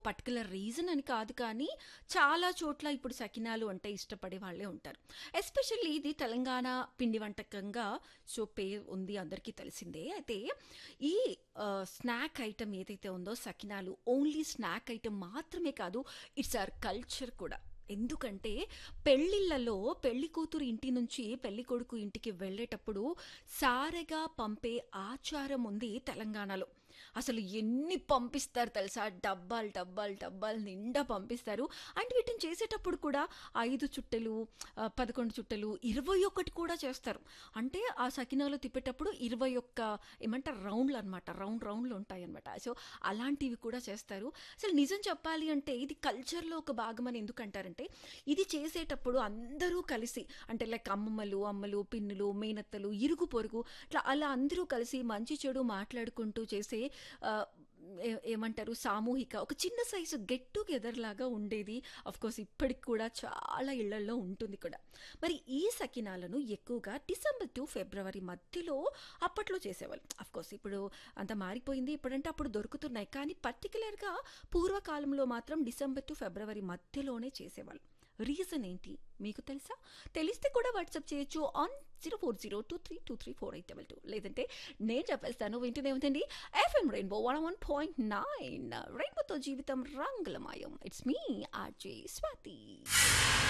particular reason అని కాదు కానీ చాలా చోట్ల ఇప్పుడు సకినాలు అంటే ఇష్టపడే వాళ్ళే ఉంటారు ఎస్పెషల్లీ ఇది తెలంగాణ పిండి వంటకంగా సో పేరు ఉంది అందరికీ తెలిసిందే అయితే ఈ స్నాక్ ఐటమ్ ఏదైతే ఉందో సకినాలు ఓన్లీ స్నాక్ ఐటమ్ మాత్రమే కాదు ఇట్స్ అవర్ కల్చర్ కూడా ఎందుకంటే పెళ్ళిళ్ళలో పెళ్లి కూతురు ఇంటి నుంచి పెళ్లి కొడుకు ఇంటికి వెళ్ళేటప్పుడు సారెగా పంపే ఆచారం ఉంది తెలంగాణలో అసలు ఎన్ని పంపిస్తారు తెలుసా డబ్బాలు డబ్బాలు డబ్బాలు నిండా పంపిస్తారు అండ్ వీటిని చేసేటప్పుడు కూడా ఐదు చుట్టలు ఆ, పదకొండు చుట్టలు ఇరవై ఒకటి కూడా చేస్తారు అంటే ఆ సకినాలు తిప్పేటప్పుడు ఇరవై ఒక్క ఏమంటారు రౌండ్లు అనమాట రౌండ్ రౌండ్లు ఉంటాయి అనమాట సో అలాంటివి కూడా చేస్తారు అసలు నిజం చెప్పాలి అంటే ఇది కల్చర్లో ఒక భాగం అని ఎందుకు అంటారంటే ఇది చేసేటప్పుడు అందరూ కలిసి అంటే లైక్ అమ్మమ్మలు అమ్మలు పిన్నులు మేనత్తలు ఇరుగు పొరుగు ఇట్లా అలా అందరూ కలిసి మంచి చెడు మాట్లాడుకుంటూ చేసే ఆ, ఏ- ఏమంటారు సామూహిక ఒక చిన్న సైజు గెట్ టుగెదర్ లాగా ఉండేది అఫ్ కోర్స్ ఇప్పటికి కూడా చాలా ఇళ్లలో ఉంటుంది కూడా మరి ఈ సకినాలను ఎక్కువగా డిసెంబర్ టు ఫిబ్రవరి మధ్యలో అప్పట్లో చేసేవాళ్ళు అఫ్ కోర్స్ ఇప్పుడు అంత మారిపోయింది ఇప్పుడంటే అప్పుడు దొరుకుతున్నాయి కానీ పర్టికులర్గా పూర్వకాలంలో మాత్రం డిసెంబర్ టు ఫిబ్రవరి మధ్యలోనే చేసేవాళ్ళు రీజన్ ఏంటి మీకు తెలుసా తెలిస్తే కూడా వాట్సాప్ చేయొచ్చు on zero four zero two three two three four eight double two లేదంటే నేను చెప్పేస్తాను వింటూనే ఉందండి FM rainbow one one point nine రెయిన్బోతో జీవితం రంగులమాయం ఇట్స్ మీ ఆర్జే స్వాతి